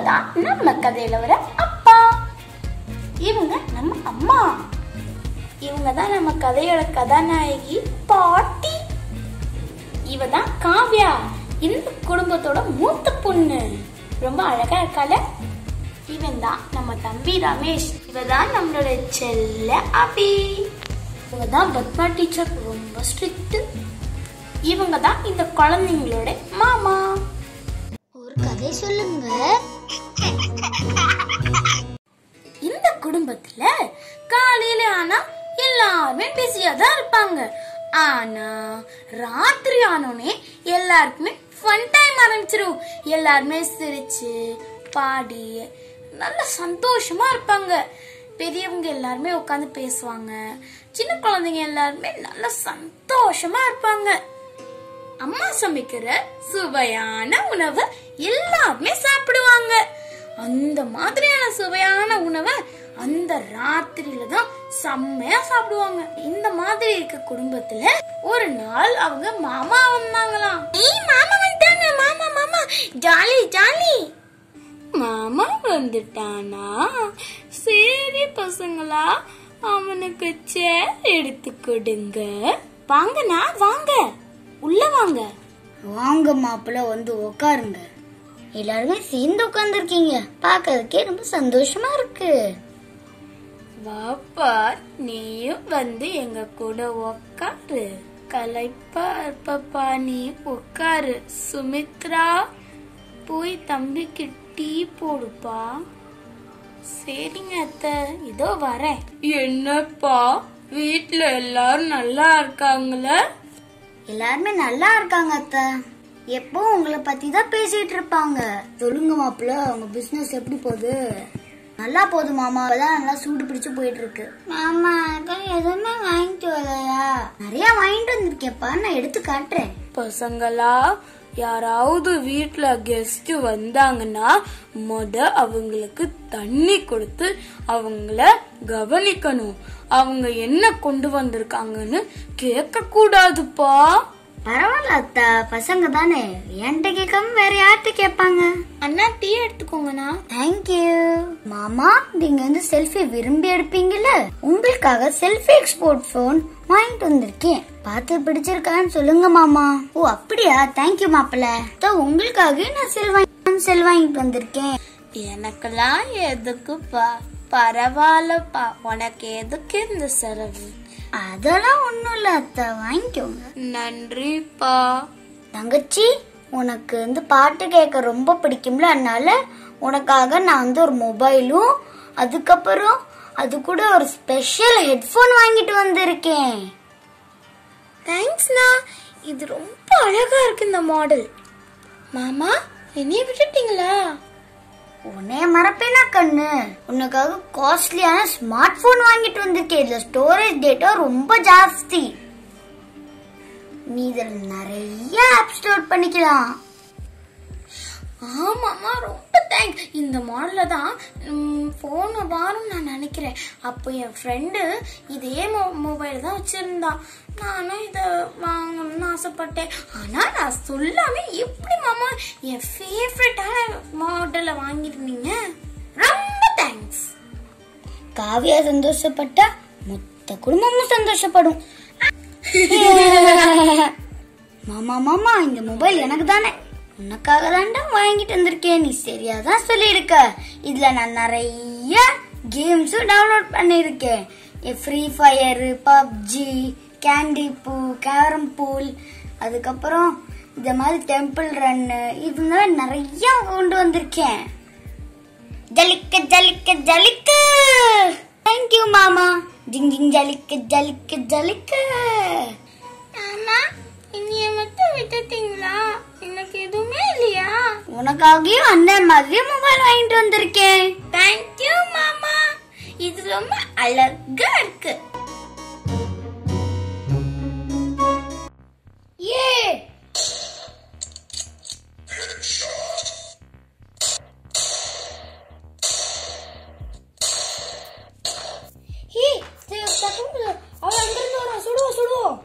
தான் நம்ம கதையில வர அப்பா இவங்க நம்ம அம்மா இவங்க தான் நம்ம கதையோட கதாநாயகி பாட்டி இவ தான் காவ்யா இந்த குடும்பத்தோட மூத்த பொண்ணு ரொம்ப அழகா இருக்கால இவன் தான் நம்ம தம்பி ரமேஷ் இவ தான் நம்மளோட செல்ல அபி இவங்க தான் பத்மா டீச்சர் ரொம்ப ஸ்ட்ரிக்ட் இவங்க தான் இந்த குழந்தைங்களோட மாமா ஒரு கதை சொல்லுங்க இந்த குடும்பத்துல காலையில ஆனா எல்லாருமே பிஸியா தான் இருப்பாங்க ஆனா ராத்திரி ஆனோடனே எல்லாருக்குமே ஃபன் டைம் ஆரம்பிச்சிரும் எல்லாருமே சிரிச்சு பாடி நல்ல சந்தோஷமா இருப்பாங்க பெரியவங்க எல்லாருமே உட்காந்து பேசுவாங்க சின்ன குழந்தைங்க எல்லாருமே நல்ல சந்தோஷமா இருப்பாங்க அம்மா சமைக்கிற சுவையான உணவை எல்லாருமே சாப்பிடுவாங்க அந்த மாதிரியான சுவையான உணவை அந்த ராத்திரியில தான் செம்மையா சாப்பிடுவாங்க இந்த மாதிரி இருக்க குடும்பத்துல ஒரு நாள் அவங்க மாமா வந்தாங்களாம் ஏய் மாமா வந்துட்டாங்க மாமா மாமா ஜாலி ஜாலி மாமா வந்துட்டானா சரி பசங்களா அவனுக்கு சேர் எடுத்து கொடுங்க வாங்கண்ணா வாங்க உள்ள வாங்க வாங்க மாப்பிள்ள வந்து உட்காருங்க எல்லாருமே சேர்ந்து உட்காந்துருக்கீங்க பார்க்கறதுக்கே ரொம்ப சந்தோஷமா இருக்கு வாப்பா நீயும் வந்து எங்க கூட உக்காரு கலைப்பா இருப்பப்பா நீ உட்காரு சுமித்ரா போய் தம்பிக்கு டீ போடுப்பா சரிங்க அத்தை இதோ வரேன் என்னப்பா வீட்ல எல்லாரும் நல்லா இருக்காங்களா எல்லாருமே நல்லா இருக்காங்க அத்தை எப்போ உங்களை பத்தி தான் பேசிட்டு இருப்பாங்க சொல்லுங்க மாப்பிள்ள உங்க பிசினஸ் எப்படி போகுது நல்லா போகுது மாமா அதான் நல்லா சூடு பிடிச்சு போயிட்டு இருக்கு மாமா எதுவுமே வாங்கிட்டு வரலையா நிறைய வாங்கிட்டு வந்திருக்கேன்ப்பா நான் எடுத்து காட்டுறேன் பசங்களா யாராவது வீட்ல கெஸ்ட் வந்தாங்கன்னா முத அவங்களுக்கு தண்ணி கொடுத்து அவங்கள கவனிக்கணும் அவங்க என்ன கொண்டு வந்திருக்காங்கன்னு கேட்க கூடாதுப்பா பரவாயில்ல அத்தா பசங்க தானே என்கிட்ட கேட்காம வேற யார்கிட்ட கேட்பாங்க அண்ணா டீ எடுத்துக்கோங்கண்ணா தேங்க்யூ மாமா நீங்க வந்து செல்ஃபி விரும்பி எடுப்பீங்கல்ல உங்களுக்காக செல்ஃபி எக்ஸ்போர்ட் போன் வாங்கிட்டு வந்திருக்கேன் பார்த்து பிடிச்சிருக்கான்னு சொல்லுங்க மாமா ஓ அப்படியா தேங்க்யூ மாப்பிள்ள தோ உங்களுக்காக நான் செல் வாங்கி செல் வாங்கிட்டு வந்திருக்கேன் எனக்கெல்லாம் எதுக்குப்பா பரவாயில்லப்பா உனக்கு எதுக்கு இந்த செலவு அதெல்லாம் ஒண்ணும் இல்ல அத்தா வாங்கிக்கோங்க நன்றிப்பா தங்கச்சி உனக்கு வந்து பாட்டு கேட்க ரொம்ப பிடிக்கும்ல அதனால உனக்காக நான் வந்து ஒரு மொபைலும் அதுக்கப்புறம் அது கூட ஒரு ஸ்பெஷல் ஹெட்ஃபோன் வாங்கிட்டு வந்திருக்கேன் தேங்க்ஸ்ண்ணா இது ரொம்ப அழகா இருக்கு இந்த மாடல் மாமா என்னைய விட்டுட்டீங்களா உன்னைய மறப்பேனா கண்ணு உனக்காக காஸ்ட்லியான ஸ்மார்ட் போன் வாங்கிட்டு வந்திருக்கேன் இதுல ஸ்டோரேஜ் டேட்டா ரொம்ப ஜாஸ்தி நீ இதுல நிறைய ஆப் ஸ்டோர் பண்ணிக்கலாம் ஆமாம்மா ரொம்ப தேங்க்ஸ் இந்த மாடலில் தான் ம், போன வாரம் நான் நினைக்கிறேன் அப்போ என் ஃப்ரெண்டு இதே மொ மொபைல் தான் வச்சுருந்தான் நானும் இதை வாங்கணும்னு ஆசைப்பட்டேன் ஆனால் நான் சொல்லாம எப்படி மாமா என் ஃபேவரட்டான மாடலை வாங்கியிருந்தீங்க ரொம்ப தேங்க்ஸ் காவியா சந்தோஷப்பட்டா மொத்த குடும்பமும் சந்தோஷப்படும் மாமா மாமா இந்த மொபைல் எனக்கு தானே உனக்காக தான்டா வாங்கிட்டு வந்திருக்கேன் நீ சரியா தான் சொல்லியிருக்க இதுல நான் நிறைய கேம்ஸும் டவுன்லோட் பண்ணியிருக்கேன் ஃப்ரீ ஃபயர் பப்ஜி கேண்டி பூ கேரம் பூல் அதுக்கப்புறம் இந்த மாதிரி டெம்பிள் ரன்னு இது மாதிரி நிறைய கொண்டு வந்திருக்கேன் ஜலிக்க ஜலிக்க ஜலிக்க தேங்க்யூ மாமா ஜிங் ஜிங் ஜலிக்க ஜலிக்க ஜலிக்க மாமா இன்னைய மட்டும் விட்டுட்டீங்களா எனக்கு எதுவுமே இல்லையா உனக்காகவும் அண்ணன் மாதிரி மொபைல் வாங்கிட்டு வந்திருக்கேன் தேங்க்யூ மாமா இது ரொம்ப அழகா இருக்கு ஏ ஹே டக்குனு அவன் அங்கிருந்து வரான் சுடுவோம் சுடுவோம்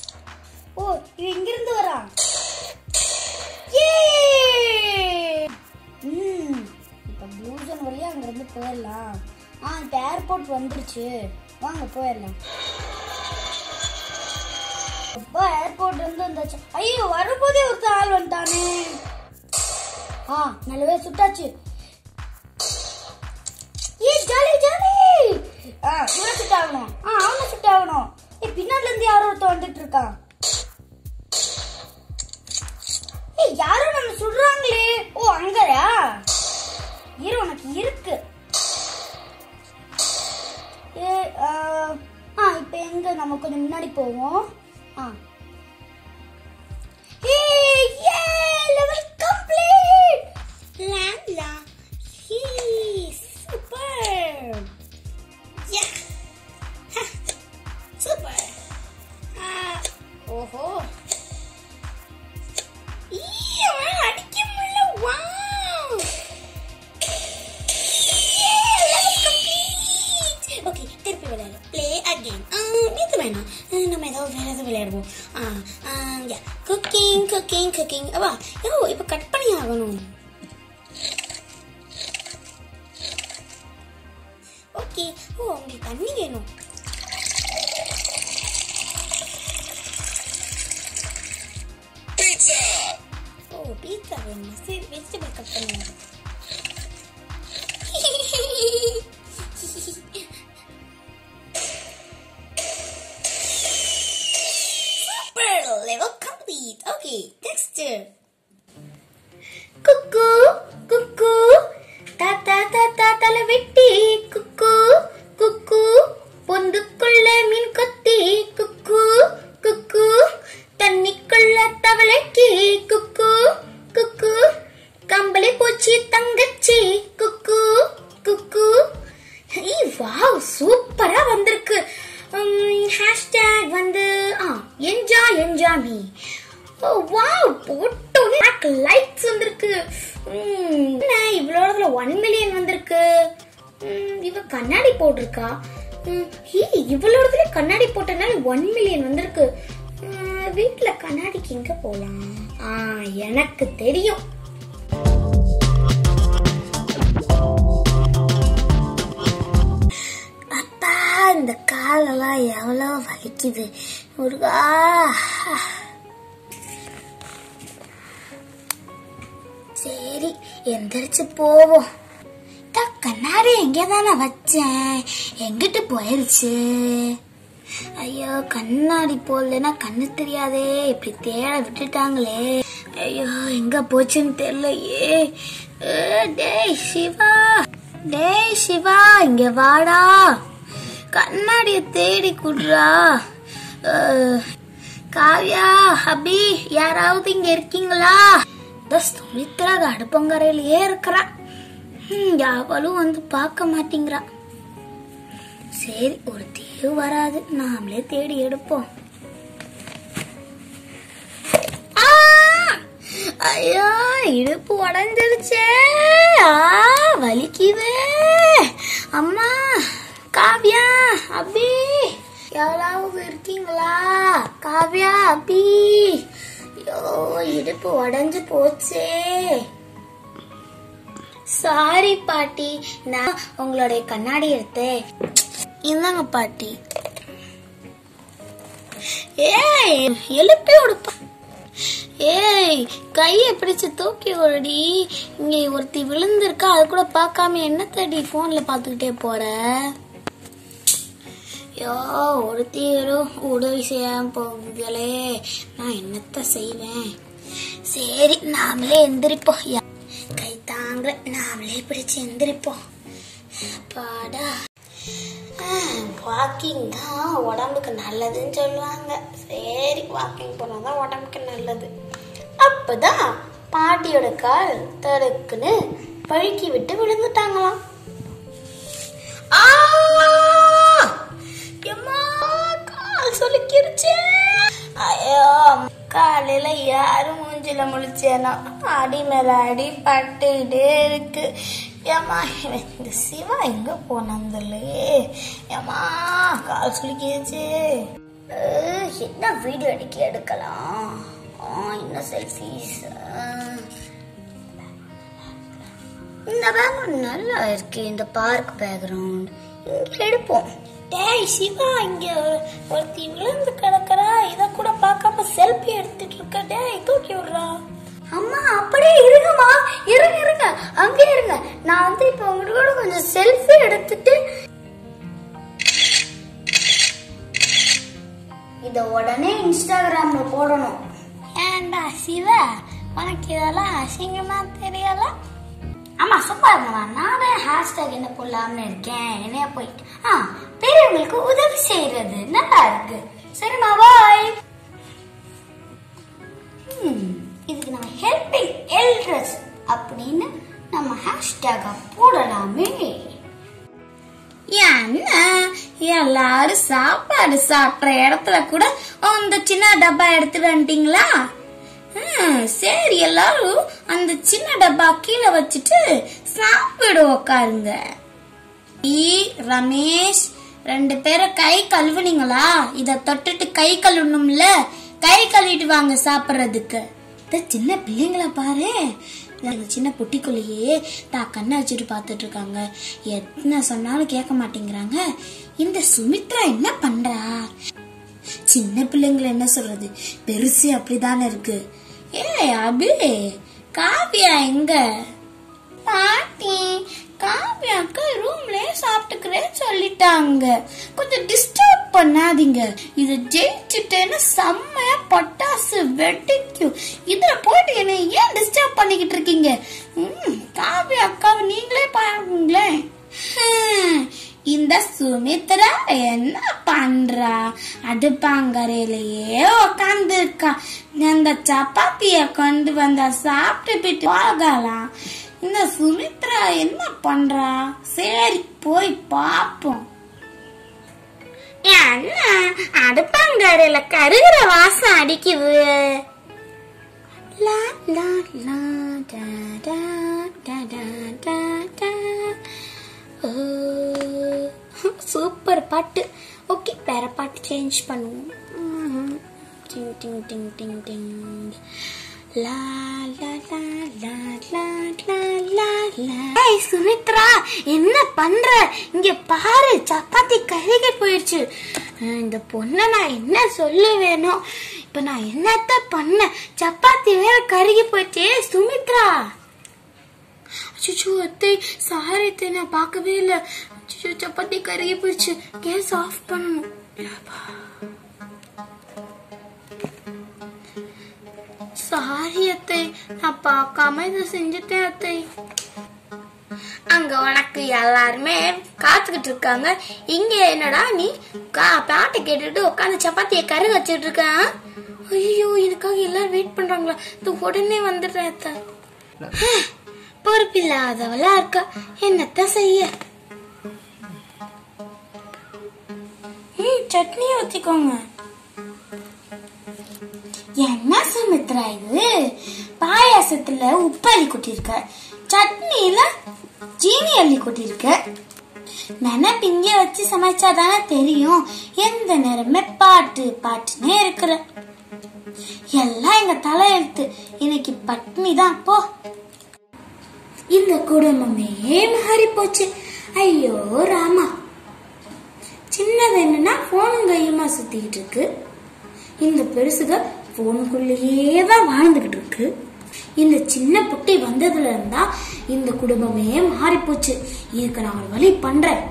ஓ இவன் இங்கிருந்து வரான் ஏ போயிடலாம் ஆ இப்போ ஏர்போர்ட் வந்துருச்சு வாங்க போயிடலாம் அப்பா ஏர்போர்ட் இருந்து வந்தாச்சு ஐயோ வரும்போதே ஒருத்தர் ஆள் வந்துட்டானே ஆ நல்லவே சுட்டாச்சு ஏ ஜாலி ஜாலி ஆ இவனை சுட்டாகணும் ஆ அவனை சுட்டாகணும் ஏ பின்னாடில இருந்து யாரோ ஒருத்தன் வந்துட்டு இருக்கான் ஏய் யாரோ நம்ம சுடுறாங்களே ஓ அங்கயா இரு உனக்கு இருக்கு ஏ ஆ ஆ, இப்போ எங்க நம்ம கொஞ்சம் முன்னாடி போவோம் ஆ ஏய் ஏ லெவல் கம்ப்ளீட் லாலா ஹீ சூப்பர் யா சூப்பர் ஓஹோ ஈ, அவன் அடிக்க முடியல வாவ் ஓகே திருப்பி விளையாடலாம் ப்ளே அகெயின் இது வேணாம் அஹ் நம்ம ஏதாவது வேற ஏதாவது விளையாடுவோம் குக்கிங் குக்கிங் குக்கிங் வா யோ இப்போ கட் பண்ணி ஆகணும் ஓகே ஓ உங்களுக்கு தண்ணி வேணும் ஓ பீட்சா வேணுமா சரி வெஜிடபிள் கட் பண்ணுங்க Super level complete. Okay, next. குக்கு குக்கு தாத்தா தாத்தா தலை வெட்டி குக்கு குக்கு பொந்துக்குள்ள மீன் கொத்தி குக்கு குக்கு தண்ணிக்குள்ள தவளைக்கு குக்கு குக்கு கம்பளி பூச்சி தங்கச்சி குக்கு குக்கு வாவ் சூப்பரா வந்திருக்கு ஹேஷ்டேக் வந்து என்ஜாய் என்ஜாய் மீ வாவ் போட்டோனே எனக்கு லைக்ஸ் வந்திருக்கு உம், என்ன இவ்வளோதுல ஒன் மில்லியன் வந்திருக்கு உம், இவ கண்ணாடி போட்டிருக்கா உம், ஹே இவ்வளோதுல கண்ணாடி போட்டனால ஒன் மில்லியன் வந்திருக்கு உம், வீட்ல கண்ணாடிக்கு எங்க போலாம் ஆ எனக்கு தெரியும் அப்பா இந்த காலெல்லாம் எவ்வளோ வலிக்குது முருகா சரி எந்திரிச்சு போவோம் தா, கண்ணாடி எங்கே தானே வச்சேன் எங்கிட்டு போயிருச்சு ஐயோ கண்ணாடி போடலன்னா கண்ணு தெரியாதே இப்படி தேட விட்டுட்டாங்களே ஐயோ எங்க போச்சுன்னு தெரியலையே ஏ, டேய் சிவா டேய் சிவா இங்க வாடா கண்ணாடிய தேடி குடுறா அஹ், காவ்யா அபி யாராவது இங்க இருக்கீங்களா இந்த சுமித்ரா அடுப்பங்கரையிலேயே இருக்கிறா ஹம், யாவலும் வந்து பார்க்க மாட்டேங்கிறா சரி ஒரு தீவு வராது நாமளே தேடி எடுப்போம் ஆ! ஐயோ இடுப்பு உடஞ்சிருச்சே ஆ, வலிக்குது அம்மா காவ்யா அபி யாராவது இருக்கீங்களா காவ்யா அபி ஐயோ இடுப்பு உடஞ்சு போச்சே சாரி பாட்டி நான் உங்களுடைய கண்ணாடி எடுத்தேன் இந்தாங்க பாட்டி ஏய் எழுப்பி விடுப்பா ஏய் கையை பிடிச்சு தூக்கி விடுடி இங்க ஒருத்தி விழுந்திருக்கா அது கூட பார்க்காம என்ன தேடி போன்ல பாத்துக்கிட்டே போற ஐயோ ஒருத்தி ஏதோ உதவி செய்யாம போகுதுகளே நான் என்னத்த செய்வேன் சரி நாமளே எந்திரிப்போம் யா- கை தாங்க நாமளே பிடிச்சு எந்திரிப்போம் பாடா வாக்கிங் தான் உடம்புக்கு நல்லதுன்னு சொல்லுவாங்க சரி வாக்கிங் போனால் தான் உடம்புக்கு நல்லது அப்பதான் பாட்டியோட கால் தடுக்குன்னு பழுக்கி விட்டு விழுந்துட்டாங்களாம் ஆ! எம்மா, கால் சொலிக்கிருச்சே ஐயோ காலையில யாரும் மூஞ்சில முழிச்சேனோ அடி மேல அடி பட்டுக்கிட்டே இருக்கு ஏமா இந்த சிவா எங்க போனதில்லையே ஏமா கால் சுளிக்கிடுச்சு அஹ், என்ன வீடியோ எடுக்க எடுக்கலாம் ஆ, என்ன செல்ஃபீஸ் இந்த பேக்ரவுண்ட் நல்லா இருக்கு இந்த பார்க் பேக்ரவுண்ட் இங்க எடுப்போம் டேய் சிவா இங்க ஒருத்தி விழுந்து கிடக்குறா இத கூட பார்க்காம செல்ஃபி எடுத்துட்டு இருக்க டேய் தூக்கி விடுறா அம்மா அப்படியே இருங்கம்மா இருங்க இருங்க அங்கே இருங்க நான் வந்து இப்போ உங்கள்கிட்ட கூட கொஞ்சம் செல்ஃபி எடுத்துட்டு இத உடனே இன்ஸ்டாகிராம்ல போடணும் ஏன்டா சிவா உனக்கு இதெல்லாம் அசிங்கமா தெரியல ஆமா சூப்பர் இருங்கம்மா நானே ஹேஷ்டேக் என்ன போடலாம்னு இருக்கேன் என்னைய போயிட்டு ஆ பெரியவங்களுக்கு உதவி செய்யறது நல்லா இருக்கு சரிம்மா பாய் இதுக்கு நம்ம ஹெல்பிங் எல்ட்ரஸ் அப்படின்னு நம்ம ஹேஷ்டேக போடலாமே என்ன எல்லாரும் சாப்பாடு சாப்பிட்ற இடத்துல கூட அந்த சின்ன டப்பா எடுத்துட்டு வந்துட்டீங்களா ஹம், சரி எல்லாரும் அந்த சின்ன டப்பா கீழே வச்சுட்டு சாப்பிட உக்காருங்க ஈ, ரமேஷ் ரெண்டு பேரும் கை கழுவுனீங்களா இத தொட்டுட்டு கை கழுவணும்ல கை கழுவிட்டு வாங்க சாப்பிடுறதுக்கு இந்த சின்ன பிள்ளைங்கள பாரு இந்த சின்ன புட்டிக்குள்ளேயே தான் கண்ணை வச்சுட்டு பார்த்துட்டு இருக்காங்க என்ன சொன்னாலும் கேட்க மாட்டேங்கிறாங்க இந்த சுமித்ரா என்ன பண்றா சின்ன பிள்ளைங்களை என்ன சொல்றது பெருசு அப்படிதானே இருக்கு ஏ அபி காவியா எங்க பாட்டி காவியா அக்கா ரூம்லயே சாப்பிட்டுக்கிறேன்னு சொல்லிட்டாங்க கொஞ்சம் டிஸ்டர்ப் பண்ணாதீங்க இது ஜெயிச்சுட்டேன்னு செம்மையா பட்டாசு வெடிக்கும் இதுல போயிட்டு என்னை ஏன் டிஸ்டர்ப் பண்ணிக்கிட்டு இருக்கீங்க ம், காவியா அக்காவை நீங்களே பாருங்களேன் ஹம், இந்த சுமித்ரா என்ன பண்றா அடுப்பாங்கரையிலேயே உக்காந்து இருக்கா அந்த சப்பாத்திய கொண்டு வந்தா சாப்பிட்டு போகலாம் இந்த சுமித்ரா என்ன பண்றா சரி போய் பாப்போம் என்ன அடுப்பாங்கரையில கருகிற வாசம் அடிக்குது லா லா லா டா டா டா டா டா டா ஓ, சூப்பர் பாட்டு ஓகே வேற பாட்டு சேஞ்ச் பண்ணுவோம் ம்ம். டிங் டிங் டிங் டிங் டிங் லா லா லா லா லா லா லா லா ஏய் சுமித்ரா என்ன பண்ற இங்க பாரு சப்பாத்தி கருகி போயிடுச்சு அஹ், இந்த பொண்ணை நான் என்ன சொல்லுவேனோ இப்ப நான் என்னத்த பண்ண சப்பாத்தி வேற கருகி போயிடுச்சே சுமித்ரா அச்சோ அத்தை சாரி அத்தை நான் பார்க்கவே இல்லை அச்சோ சப்பாத்தி கருகி போயிடுச்சு கேஸ் ஆஃப் பண்ணணும் அப்பா. சாரி அத்தை நான் பார்க்காம இதை செஞ்சுட்டேன் அத்தை அங்க உனக்கு எல்லாருமே காத்துக்கிட்டு இருக்காங்க இங்க என்னடா நீ கா- பாட்டை கேட்டுட்டு உட்காந்து சப்பாத்தியை கரு வச்சிட்டு இருக்க ஐயோ எனக்காக எல்லாரும் வெயிட் பண்றாங்களா இது உடனே வந்துடுறேன் அத்தை பொறுப்பில்லாதவளா இருக்கா என்னத்த செய்ய ம் சட்னி ஊத்திக்கோங்க என்ன சுமித்ரா இது பாயாசத்துல உப்பு அள்ளி கொட்டிருக்க சட்னியில ஜீனி அள்ளி கொட்டிருக்க நினைப்பு இங்க வச்சு சமைச்சாதானே தெரியும் எந்த நேரமே பாட்டு பாட்டுனே இருக்கிற எல்லாம் எங்க தலையெழுத்து இன்னைக்கு பட்னி தான் போ இந்த குடும்பமே மாறி போச்சு ஐயோ ராமா சின்னது என்னன்னா போனும் கையுமா சுத்திக்கிட்டு இருக்கு இந்த பெருசுக போனுக்குள்ளேயே தான் வாழ்ந்துகிட்டு இருக்கு இந்த சின்ன புட்டி வந்ததுல இருந்தா இந்த குடும்பமே மாறி போச்சு இதுக்கு நான் ஒரு வழி பண்றேன்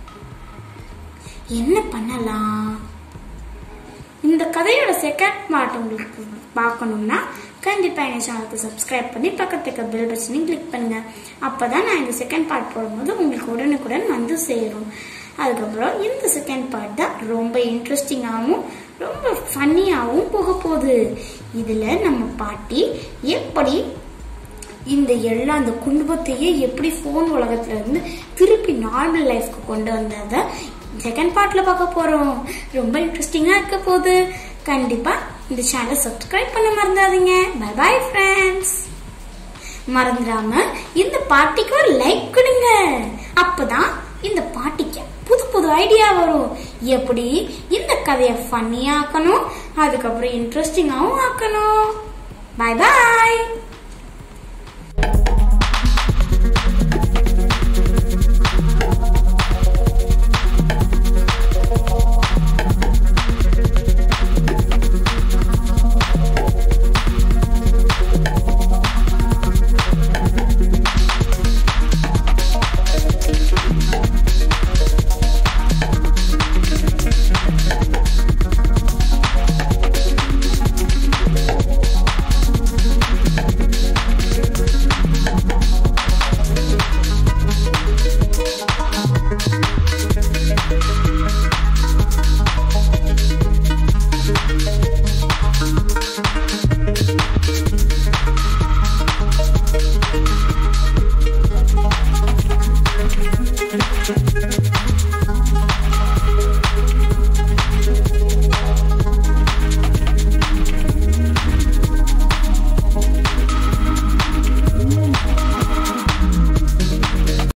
என்ன பண்ணலாம் இந்த கதையோட செகண்ட் பார்ட் உங்களுக்கு பார்க்கணும்னா கண்டிப்பா எங்க சேனலுக்கு சப்ஸ்கிரைப் பண்ணி பக்கத்து இருக்க பெல் பட்டனையும் கிளிக் பண்ணுங்க அப்பதான் நான் இந்த செகண்ட் பார்ட் போடும்போது உங்களுக்கு உடனுக்குடன் வந்து சேரும் அதுக்கப்புறம் இந்த செகண்ட் பார்ட் தான் ரொம்ப இன்ட்ரெஸ்டிங்காகவும் ரொம்ப ஃபன்னியாகவும் போக போகுது இதுல நம்ம பாட்டி எப்படி இந்த எல்லா அந்த குடும்பத்தையே எப்படி ஃபோன் உலகத்துல இருந்து திருப்பி நார்மல் லைஃப்க்கு கொண்டு வந்ததை செகண்ட் பார்ட்ல பார்க்க போறோம் ரொம்ப இன்ட்ரெஸ்டிங்கா இருக்க போகுது கண்டிப்பா இந்த சேனலை சப்ஸ்கிரைப் பண்ண மறந்துடாதீங்க பை பை ஃப்ரெண்ட்ஸ் மறந்துடாம இந்த பாட்டிக்கு ஒரு லைக் கொடுங்க அப்பதான் இந்த பாட்டிக்கு புது புது ஐடியா வரும் எப்படி இந்த கதையை ஃபன்னியா ஆக்கணும் அதுக்கப்புறம் இன்ட்ரெஸ்டிங்காகவும் ஆக்கணும் பை பாய்